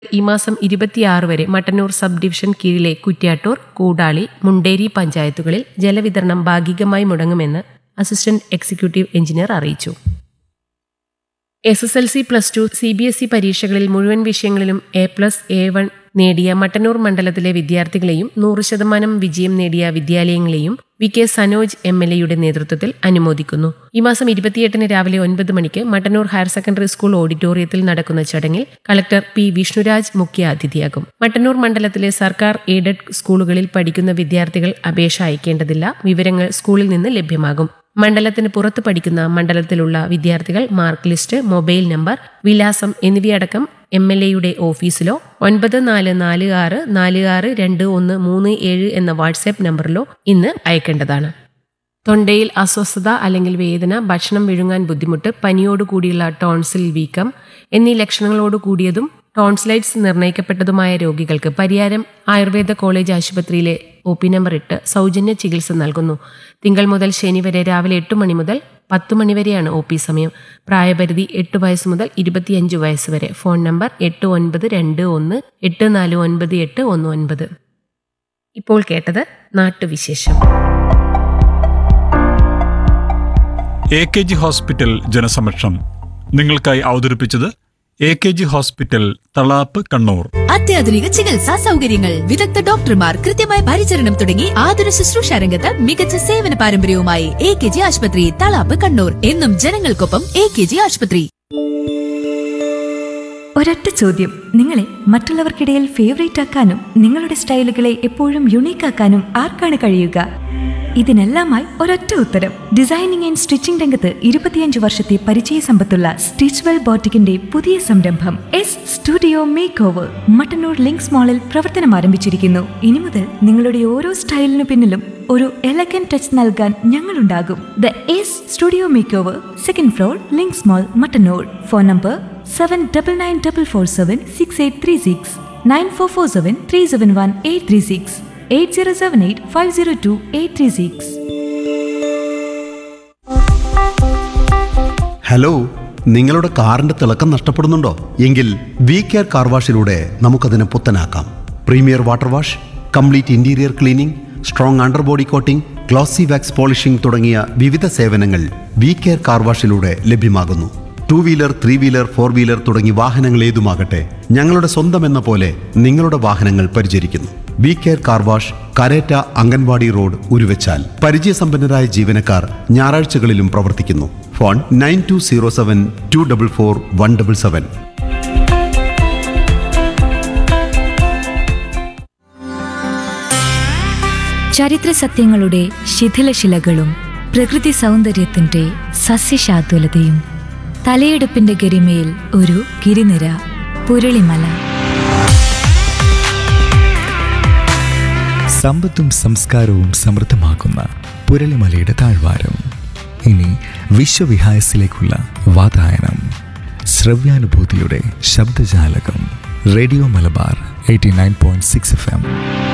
ഈ മാസം ഇരുപത്തിയാറ് വരെ മട്ടന്നൂർ സബ് ഡിവിഷൻ കീഴിലെ കുറ്റ്യാട്ടൂർ കൂടാളി മുണ്ടേരി പഞ്ചായത്തുകളിൽ ജലവിതരണം ഭാഗികമായി മുടങ്ങുമെന്ന് അസിസ്റ്റന്റ് എക്സിക്യൂട്ടീവ് എഞ്ചിനീയർ അറിയിച്ചു S S L C plus two C B S E പരീക്ഷകളിൽ മുഴുവൻ വിഷയങ്ങളിലും എ പ്ലസ് എ വൺ നേടിയ മട്ടന്നൂർ മണ്ഡലത്തിലെ വിദ്യാർത്ഥികളെയും നൂറ് ശതമാനം വിജയം നേടിയ വിദ്യാലയങ്ങളെയും V K Sanoj M L എയുടെ നേതൃത്വത്തിൽ അനുമോദിക്കുന്നു ഈ മാസം ഇരുപത്തിയെട്ടിന് രാവിലെ ഒൻപത് മണിക്ക് മട്ടന്നൂർ ഹയർ സെക്കൻഡറി സ്കൂൾ ഓഡിറ്റോറിയത്തിൽ നടക്കുന്ന ചടങ്ങിൽ കളക്ടർ പി വിഷ്ണുരാജ് മുഖ്യ അതിഥിയാകും മട്ടന്നൂർ മണ്ഡലത്തിലെ സർക്കാർ എയ്ഡഡ് സ്കൂളുകളിൽ പഠിക്കുന്ന വിദ്യാർത്ഥികൾ അപേക്ഷ അയക്കേണ്ടതില്ല വിവരങ്ങൾ സ്കൂളിൽ നിന്ന് ലഭ്യമാകും മണ്ഡലത്തിന് പുറത്ത് പഠിക്കുന്ന മണ്ഡലത്തിലുള്ള വിദ്യാർത്ഥികൾ മാർക്ക് ലിസ്റ്റ് മൊബൈൽ നമ്പർ വിലാസം എന്നിവയടക്കം എം എൽ എയുടെ ഓഫീസിലോ ഒൻപത് നാല് നാല് ആറ് നാല് ആറ് രണ്ട് ഒന്ന് മൂന്ന് ഏഴ് എന്ന വാട്സാപ്പ് നമ്പറിലോ ഇന്ന് അയക്കേണ്ടതാണ് തൊണ്ടയിൽ അസ്വസ്ഥത അല്ലെങ്കിൽ വേദന ഭക്ഷണം വിഴുങ്ങാൻ ബുദ്ധിമുട്ട് പനിയോടുകൂടിയുള്ള ടോൺസിൽ വീക്കം എന്നീ ലക്ഷണങ്ങളോട് കൂടിയതും ടോൺസിലൈറ്റ്സ് നിർണ്ണയിക്കപ്പെട്ടതുമായ രോഗികൾക്ക് പരിയാരം ആയുർവേദ കോളേജ് ആശുപത്രിയിലെ ഒ പി നമ്പർ ഇട്ട് സൗജന്യ ചികിത്സ നൽകുന്നു തിങ്കൾ മുതൽ ശനി വരെ രാവിലെ എട്ട് മണി മുതൽ പത്ത് മണി വരെയാണ് ഒ പി സമയം പ്രായപരിധി എട്ട് വയസ്സ് മുതൽ ഇരുപത്തിയഞ്ച് വയസ്സ് വരെ ഫോൺ നമ്പർ എട്ട് ഒൻപത് രണ്ട് ഒന്ന് എട്ട് നാല് ഒൻപത് എട്ട് ഒന്ന് ഒൻപത് ഇപ്പോൾ കേട്ടത് നാട്ടുവിശേഷം എ കെ ജി ഹോസ്പിറ്റൽ ജനസമക്ഷം നിങ്ങൾക്കായി അവതരിപ്പിച്ചത് A K G hospital Thalap Kannur അത്യാധുനിക ചികിത്സാ സൗകര്യങ്ങൾ വിദഗ്ധ ഡോക്ടർമാർ കൃത്യമായ പരിചരണം തുടങ്ങി ആതുര ശുശ്രൂഷ രംഗത്ത് മികച്ച സേവന പാരമ്പര്യവുമായി എ കെ ജി ആശുപത്രി തളാപ്പ് കണ്ണൂർ എന്നും ജനങ്ങൾക്കൊപ്പം എ കെ ജി ആശുപത്രി ഒരൊറ്റ ചോദ്യം നിങ്ങളെ മറ്റുള്ളവർക്കിടയിൽ ഫേവറേറ്റ് ആക്കാനും നിങ്ങളുടെ സ്റ്റൈലുകളെ എപ്പോഴും യുണീക്ക് ആക്കാനും ആർക്കാണ് കഴിയുക ഇതിനെല്ലാമായി ഒരൊറ്റ ഉത്തരം ഡിസൈനിങ് ആൻഡ് സ്റ്റിച്ചിംഗ് രംഗത്ത് ഇരുപത്തിയഞ്ച് വർഷത്തെ പരിചയ സമ്പത്തുള്ള സ്റ്റിച്ച്വെൽ ബോട്ടിക്കിന്റെ പുതിയ സംരംഭം S studio make over Mattannur Links മാളിൽ പ്രവർത്തനം ആരംഭിച്ചിരിക്കുന്നു ഇനി മുതൽ നിങ്ങളുടെ ഓരോ സ്റ്റൈലിനു പിന്നിലും ഒരു എലഗൻ ടച്ച് നൽകാൻ ഞങ്ങളുണ്ടാകും the S studio make over second floor Links mall Mattannur phone number seven double nine double four seven six eight three six nine four four seven three seven one eight three six eight zero seven eight five zero two eight three six hello നിങ്ങളുടെ കാറിന്റെ തിളക്കം നഷ്ടപ്പെടുന്നുണ്ടോ എങ്കിൽ V care car വാഷിലൂടെ നമുക്കതിനെ പുത്തനാക്കാം premier water wash complete interior cleaning strong under body coating glossy wax polishing തുടങ്ങിയ വിവിധ സേവനങ്ങൾ വി കെയർ കാർ വാഷിലൂടെ ലഭ്യമാകുന്നു two wheeler three wheeler four wheeler തുടങ്ങി വാഹനങ്ങൾ ഏതുമാകട്ടെ ഞങ്ങളുടെ സ്വന്തം എന്ന പോലെ നിങ്ങളുടെ വാഹനങ്ങൾ പരിചരിക്കുന്നു V care car wash Karetta Anganwadi road Uruvachal പരിചയസമ്പന്നരായ ജീവനക്കാർ ഞായറാഴ്ചകളിലും പ്രവർത്തിക്കുന്നു phone nine two zero seven two double four one double seven ചരിത്ര സത്യങ്ങളുടെ ശിഥിലശിലകളും പ്രകൃതി സൗന്ദര്യത്തിന്റെ സസ്യശാതുലതയും തലയെടുപ്പിന്റെ ഗരിമയിൽ ഒരു ഗിരിനിര പുരളിമല സമ്പത്തും സംസ്കാരവും സമൃദ്ധമാക്കുന്ന പുരളിമലയുടെ താഴ്വാരം ഇനി വിശ്വവിഹായസിലേക്കുള്ള വാതായനം ശ്രവ്യാനുഭൂതിയുടെ ശബ്ദജാലകം radio Malabar eighty nine point six F M